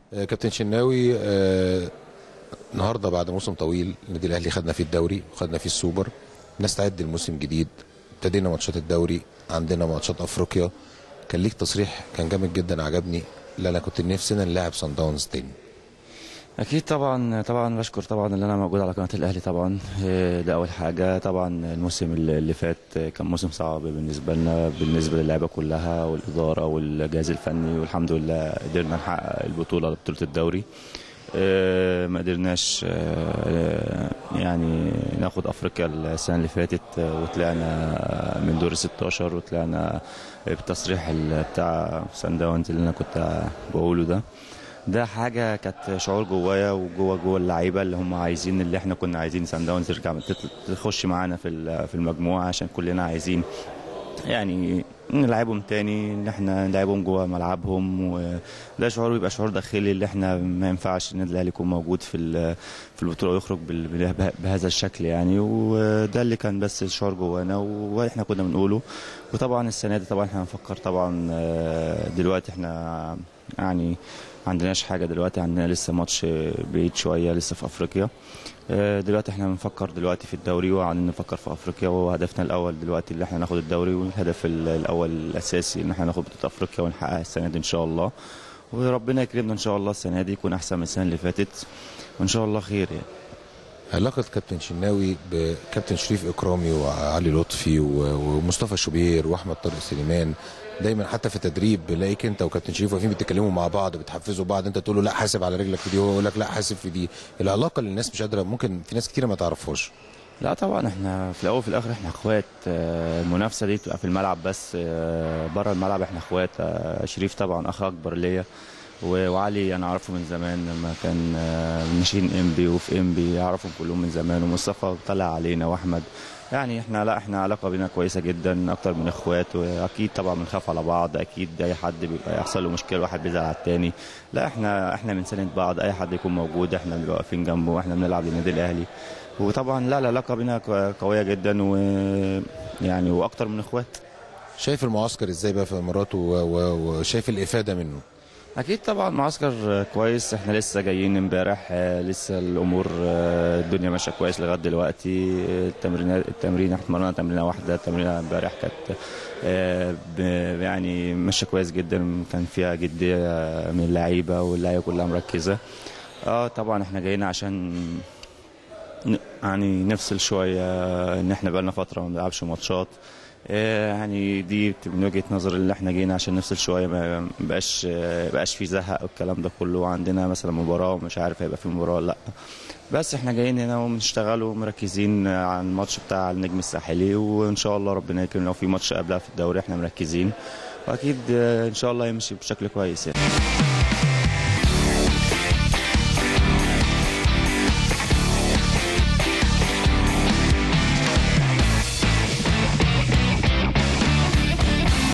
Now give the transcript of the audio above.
آه، كابتن شناوي آه، النهارده بعد موسم طويل النادي الاهلي خدنا فيه الدوري وخدنا فيه السوبر نستعد لموسم جديد ابتدينا ماتشات الدوري عندنا ماتشات افريقيا كان ليك تصريح كان جامد جدا عجبني اللي انا كنت نفسنا نلاعب صن داونز تاني اكيد طبعا طبعا بشكر طبعا اللي انا موجود على قناه الاهلي طبعا إيه، ده اول حاجه طبعا الموسم اللي اللي فات كان موسم صعب بالنسبه لنا بالنسبه للعيبه كلها والاداره والجهاز الفني والحمد لله قدرنا نحقق البطوله بطوله الدوري إيه، ما قدرناش آه، يعني ناخد افريقيا السنه اللي فاتت آه، وطلعنا من دور ال 16 وطلعنا بالتصريح ال- بتاع سان داونز اللي انا كنت بقوله ده ده حاجه كانت شعور جوايا وجوه جوه اللعيبه اللي هم عايزين اللي احنا كنا عايزين سان داونز ترجع تت- تخش معانا في ال- في المجموعه عشان كلنا عايزين يعني نلعبهم تاني ان احنا نلعبهم جوه ملعبهم وده شعور بيبقى شعور داخلي اللي احنا ما ينفعش النادي الاهلي يكون موجود في ال- في البطوله ويخرج بال- بال- بهذا الشكل يعني وده اللي كان بس الشعور جوانا واحنا كنا بنقوله وطبعا السنه دي طبعا احنا هنفكر طبعا آه، دلوقتي احنا يعني ما عندناش حاجه دلوقتي عندنا لسه ماتش بعيد شويه لسه في افريقيا آه، دلوقتي احنا بنفكر دلوقتي في الدوري وقاعدين نفكر في افريقيا وهدفنا الاول دلوقتي اللي احنا ناخد الدوري والهدف ال- الاول الاساسي ان احنا ناخد بطوله افريقيا ونحققها السنه دي ان شاء الله وربنا يكرمنا ان شاء الله السنه دي يكون احسن من السنه اللي فاتت وان شاء الله خير يعني علاقة كابتن شناوي بكابتن شريف إكرامي وعلي لطفي و- ومصطفى شوبير وأحمد طارق سليمان دايما حتى في التدريب بلاقيك انت وكابتن شريف واقفين بتتكلموا مع بعض بتحفزوا بعض انت تقول له لا حاسب على رجلك في دي وهو يقول لك لا حاسب في دي العلاقه اللي الناس مش قادره ممكن في ناس كتيره ما تعرفهاش لا طبعا احنا في الاول وفي الاخر احنا اخوات آه، المنافسه دي بتبقى في الملعب بس آه، بره الملعب احنا اخوات آه، شريف طبعا اخ اكبر ليا و- وعلي انا اعرفه من زمان لما كان آه، ماشيين انبي وفي انبي اعرفهم كلهم من زمان ومصطفى طلع علينا واحمد يعني احنا لا احنا علاقه بينا كويسه جدا اكتر من اخوات واكيد طبعا بنخاف على بعض اكيد اي حد بيبقى يحصل له مشكله واحد بيزعل على التاني لا احنا احنا بنساند بعض اي حد يكون موجود احنا بنبقى واقفين جنبه واحنا بنلعب للنادي الاهلي وطبعا لا العلاقه بينا كو- قويه جدا ويعني واكتر من اخوات شايف المعسكر ازاي بقى في الامارات و- و- وشايف الافاده منه اكيد طبعا معسكر كويس احنا لسه جايين امبارح آه، لسه الامور آه، الدنيا ماشيه كويس لغايه دلوقتي التمرين التمرين احنا اتمرنا تمرينه واحده التمرينه امبارح كانت آه، ب- يعني ماشيه كويس جدا كان فيها جديه من اللعيبه واللعيبه كلها مركزه اه طبعا احنا جايين عشان ن- يعني نفصل شويه ان احنا بقالنا فتره ما بنلعبش ماتشات آه، يعني دي بت- من وجهه نظر اللي احنا جينا عشان نفصل شويه ما ما بقاش آه، بقاش في زهق والكلام ده كله عندنا مثلا مباراه ومش عارف هيبقى في مباراه ولا لا بس احنا جايين هنا وبنشتغل ومركزين على الماتش بتاع النجم الساحلي وان شاء الله ربنا يكرمنا لو في ماتش قبلها في الدوري احنا مركزين واكيد آه، ان شاء الله يمشي بشكل كويس يعني